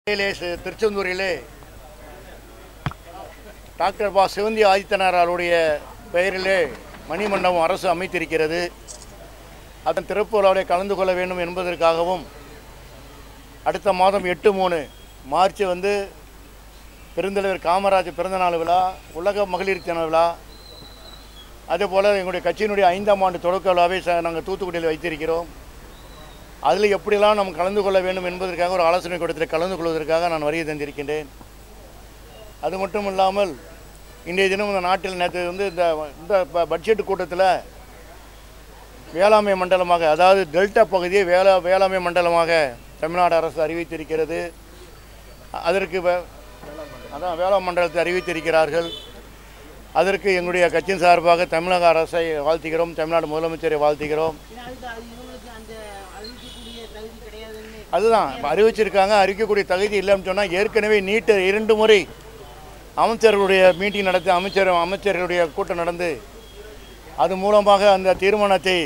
இலே C- திருச்செந்தூரிலே doctor பா சிவந்தி ஆதித்தனார் அவருடைய பெயரிலே மணிமண்டபம் அரசு அமைத்திருக்கிறது அதன் திறப்பு விழாவில் கலந்து கொள்ள வேண்டும் என்பதற்காகவும் அடுத்த மாதம் எட்டு மூணு மார்ச் வந்து பெருந்தலைவர் காமராஜர் பிறந்தநாள் விழா உலக மகளிர் தின விழா அதேபோல் எங்களுடைய கட்சியினுடைய ஐந்தாம் ஆண்டு தொடக்க விழாவை ச- நாங்கள் தூத்துக்குடியில் வைத்திருக்கிறோம் அதில் எப்படியெல்லாம் நாம் கலந்து கொள்ள வேண்டும் என்பதற்காக ஒரு ஆலோசனை கூட்டத்தில் கலந்து கொள்வதற்காக நான் வருகை தந்திருக்கின்றேன் அது மட்டும் இல்லாமல் இன்றைய தினம் இந்த நாட்டில் நேற்று வந்து இந்த இந்த ப- பட்ஜெட் கூட்டத்தில் வேளாண்மை மண்டலமாக அதாவது டெல்டா பகுதியை வேளா வேளாண்மை மண்டலமாக தமிழ்நாடு அரசு அறிவித்திருக்கிறது அதற்கு வே- அதான் வேளாண் மண்டலத்தை அறிவித்திருக்கிறார்கள் அதற்கு எங்களுடைய கட்சியின் சார்பாக தமிழக அரசை வாழ்த்துகிறோம் தமிழ்நாடு முதலமைச்சரை வாழ்த்துகிறோம் ஏன்னா அதுக்கு அது இவங்களுக்கு அந்த அறிவிக்கக்கூடிய தகுதி கிடையாதுன்னு அதுதான் இப்ப அறிவிச்சிருக்காங்க அறிவிக்கக்கூடிய தகுதி இல்லைன்னு சொன்னால் ஏற்கனவே நீட்டு இரண்டு முறை அமைச்சர்களுடைய மீட்டிங் நடத்தி அமைச்சர் அமைச்சர்களுடைய கூட்டம் நடந்து அது மூலமாக அந்த தீர்மானத்தை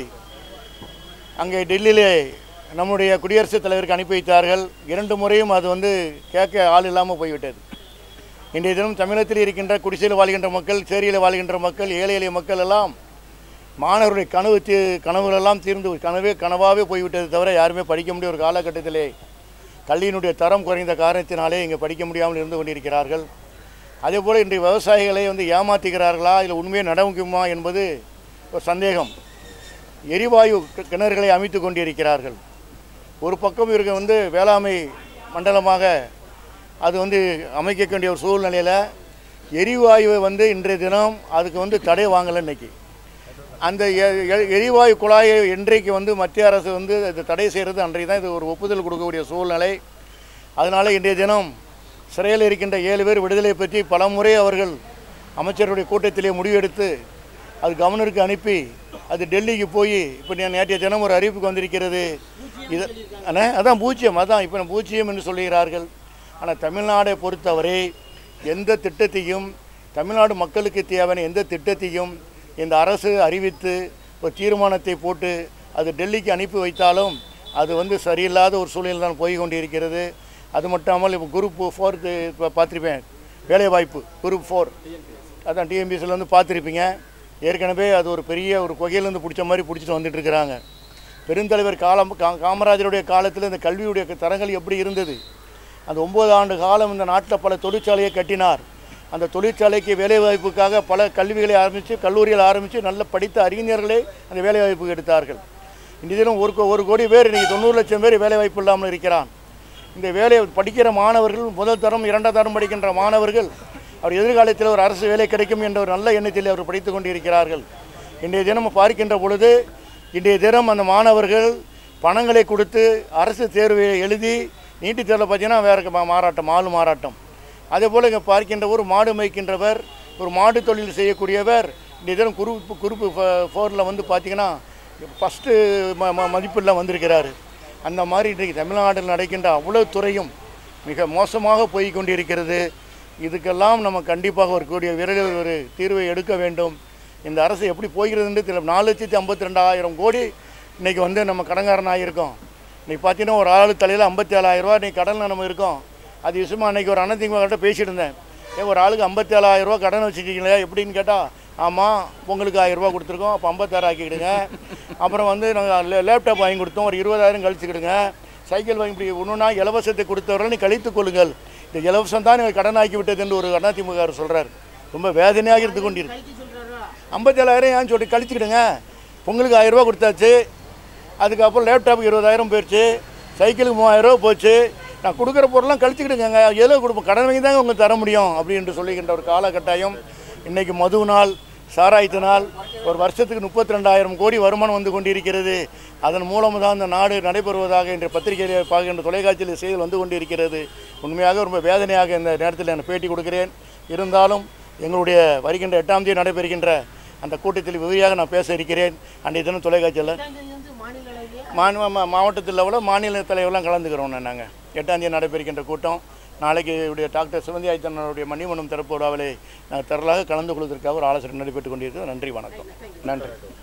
அங்கே டெல்லியிலே நம்முடைய குடியரசுத் தலைவருக்கு அனுப்பி வைத்தார்கள் இரண்டு முறையும் அது வந்து கேட்க ஆள் இல்லாமல் போய்விட்டது இன்றைய தினம் தமிழகத்தில் இருக்கின்ற குடிசையில் வாழ்கின்ற மக்கள் சேரியில் வாழ்கின்ற மக்கள் ஏழை எளிய மக்கள் எல்லாம் மாணவருடைய கனவு தீ கனவுகளெல்லாம் தீர்ந்து கனவே கனவாகவே போய்விட்டது தவிர யாருமே படிக்க முடிய ஒரு காலகட்டத்திலே கல்வியினுடைய தரம் குறைந்த காரணத்தினாலே இங்கே படிக்க முடியாமல் இருந்து கொண்டிருக்கிறார்கள் அதேபோல் இன்றைய விவசாயிகளை வந்து ஏமாற்றுகிறார்களா இல்லை உண்மையை நடக்குமா என்பது ஒரு சந்தேகம் எரிவாயு கி- கிணறுகளை அமைத்து கொண்டிருக்கிறார்கள் ஒரு பக்கம் இருக்க வந்து வேளாண்மை மண்டலமாக அது வந்து அமைக்க வேண்டிய ஒரு சூழ்நிலையில் எரிவாயுவை வந்து இன்றைய தினம் அதுக்கு வந்து தடை வாங்கலை இன்னைக்கு அந்த எ- எ- எரிவாயு குழாயை இன்றைக்கு வந்து மத்திய அரசு வந்து அது தடை செய்கிறது அன்றைக்கு தான் இது ஒரு ஒப்புதல் கொடுக்கக்கூடிய சூழ்நிலை அதனால் இன்றைய தினம் சிறையில் இருக்கின்ற ஏழு பேர் விடுதலை பற்றி பலமுறை அவர்கள் அமைச்சருடைய கூட்டத்திலே முடிவெடுத்து அது கவர்னருக்கு அனுப்பி அது டெல்லிக்கு போய் இப்போ நே- நேற்றைய தினம் ஒரு அறிவிப்புக்கு வந்திருக்கிறது இது அண்ணே அதான் பூஜ்ஜியம் அதான் இப்போ பூஜ்ஜியம் என்று சொல்லுகிறார்கள் ஆனால் தமிழ்நாடை பொறுத்தவரை எந்த திட்டத்தையும் தமிழ்நாடு மக்களுக்கு தேவையான எந்த திட்டத்தையும் இந்த அரசு அறிவித்து ஒரு தீர்மானத்தை போட்டு அது டெல்லிக்கு அனுப்பி வைத்தாலும் அது வந்து சரியில்லாத ஒரு சூழ்நிலை தான் போய் கொண்டிருக்கிறது அது மட்டும் இப்போ குரூப் ஃபோர்த்து இப்போ பார்த்துருப்பேன் வேலைவாய்ப்பு குரூப் ஃபோர் அதான் டிஎம்பிசியில் வந்து பார்த்துருப்பீங்க ஏற்கனவே அது ஒரு பெரிய ஒரு குகையிலேருந்து பிடிச்ச மாதிரி பிடிச்சிட்டு வந்துட்டு இருக்கிறாங்க பெருந்தலைவர் காலம் கா காமராஜருடைய காலத்தில் இந்த கல்வியுடைய தரங்கள் எப்படி இருந்தது அந்த ஒம்பது ஆண்டு காலம் இந்த நாட்டில் பல தொழிற்சாலையை கட்டினார் அந்த தொழிற்சாலைக்கு வேலைவாய்ப்புக்காக பல கல்விகளை ஆரம்பித்து கல்லூரிகள் ஆரம்பித்து நல்ல படித்த அறிஞர்களே அந்த வேலைவாய்ப்புக்கு எடுத்தார்கள் இந்த தினம் ஒரு கோ- ஒரு கோடி பேர் இன்றைக்கி தொண்ணூறு லட்சம் பேர் வேலைவாய்ப்பு இல்லாமல் இருக்கிறான் இந்த வேலை படிக்கிற மாணவர்கள் முதல் தரம் இரண்டாம் தரம் படிக்கின்ற மாணவர்கள் அவர் எதிர்காலத்தில் ஒரு அரசு வேலை கிடைக்கும் என்ற ஒரு நல்ல எண்ணத்தில் அவர் படித்து கொண்டிருக்கிறார்கள் இன்றைய தினம் பார்க்கின்ற பொழுது இன்றைய தினம் அந்த மாணவர்கள் பணங்களை கொடுத்து அரசு தேர்வை எழுதி நீட்டுத் தேர்வில் பார்த்தீங்கன்னா வேறு மா- மாறாட்டம் மாலு மாறாட்டம் அதே போல் இங்கே பார்க்கின்ற ஒரு மாடு மேய்க்கின்றவர் ஒரு மாடு தொழில் செய்யக்கூடியவர் இந்த தினம் குரூப் குரூப் ஃபோரில் வந்து பார்த்தீங்கன்னா ஃபஸ்ட்டு ம ம மதிப்பெல்லாம் வந்திருக்கிறாரு அந்த மாதிரி இன்றைக்கு தமிழ்நாட்டில் நடக்கின்ற அவ்வளோ துறையும் மிக மோசமாக போய் கொண்டிருக்கிறது இதுக்கெல்லாம் நம்ம கண்டிப்பாக ஒரு கூடிய விரைவில் ஒரு தீர்வை எடுக்க வேண்டும் இந்த அரசு எப்படி போகிறதுன்னு தெரியல நாலு லட்சத்தி ஐம்பத்தி ரெண்டாயிரம் கோடி இன்றைக்கி வந்து நம்ம கடன்காரன் ஆகியிருக்கோம் இன்றைக்கி பார்த்தீங்கன்னா ஒரு ஆள் தலையில் ஐம்பத்தி ஏழாயிரரூவா இன்றைக்கி கடனில் நம்ம இருக்கோம் அது விஷயமா அன்றைக்கி ஒரு அண்ணத்திங்கக்கிட்ட பேசிட்டு இருந்தேன் ஏன் ஒரு ஆளுக்கு ஐம்பத்தி ஏழாயிரரூவா கடன் வச்சுருக்கீங்களே எப்படின்னு கேட்டால் ஆமாம் உங்களுக்கு ஆயிரரூபா கொடுத்துருக்கோம் அப்போ ஐம்பத்தாறு ஆக்கிக்கிடுங்க அப்புறம் வந்து நாங்கள் லே லேப்டாப் வாங்கி கொடுத்தோம் ஒரு இருபதாயிரம் கழிச்சுக்கிடுங்க சைக்கிள் வாங்கி இப்படி ஒன்றுனா இலவசத்தை கொடுத்தவர்கள் நீ கழித்துக் கொள்ளுங்கள் இந்த இலவசம் தான் நீங்கள் கடன் ஆக்கி விட்டது என்று ஒரு அதிமுக சொல்கிறார் ரொம்ப வேதனையாக இருந்து கொண்டிருக்கு கழிச்சு சொல்றாரா ஐம்பத்தேழாயிரம் ஏன் சொல்லி கழிச்சுக்கிடுங்க பொங்கலுக்கு ஆயிரரூபா கொடுத்தாச்சு அதுக்கப்புறம் லேப்டாப்புக்கு இருபதாயிரம் போயிடுச்சு சைக்கிளுக்கு மூவாயிரரூபா போச்சு நான் கொடுக்குற பொருள்லாம் கழிச்சுக்கிடுங்க எதோ கொடுப்போம் கடன் வாங்கி தாங்க உங்களுக்கு தர முடியும் அப்படின்னு சொல்லுகின்ற ஒரு காலகட்டாயம் இன்றைக்கி மதுவினால் சாராயத்தினால் ஒரு வருஷத்துக்கு முப்பத்தி ரெண்டாயிரம் கோடி வருமானம் வந்து கொண்டிருக்கிறது அதன் மூலம் தான் இந்த நாடு நடைபெறுவதாக இன்று பத்திரிகையில் பார்க்கின்ற தொலைக்காட்சியில் செய்திகள் வந்து கொண்டிருக்கிறது உண்மையாக ரொம்ப வேதனையாக இந்த நேரத்தில் நான் பேட்டி கொடுக்கிறேன் இருந்தாலும் எங்களுடைய வருகின்ற எட்டாம் தேதி நடைபெறுகின்ற அந்த கூட்டத்தில் விரிவாக நான் பேச இருக்கிறேன் அன்றைய தினம் தொலைக்காட்சியில் எட்டாம் தேதி வந்து மாநில அளவிலேயே மாநில மா- மாவட்டத்தில் லெவலில் மாநில தலைவர்லாம் கலந்துக்கிறோம் நாங்கள் எட்டாம் தேதி நடைபெறுகின்ற கூட்டம் நாளைக்கு இவருடைய டாக்டர் சிவந்தி ஆதித்தனருடைய மணிமணம் திறப்பு விழாவிலே நாங்கள் திரளாக கலந்து கொள்வதற்காக ஒரு ஆலோசனை நடைபெற்றுக் கொண்டிருக்கிறோம் நன்றி வணக்கம் நன்றி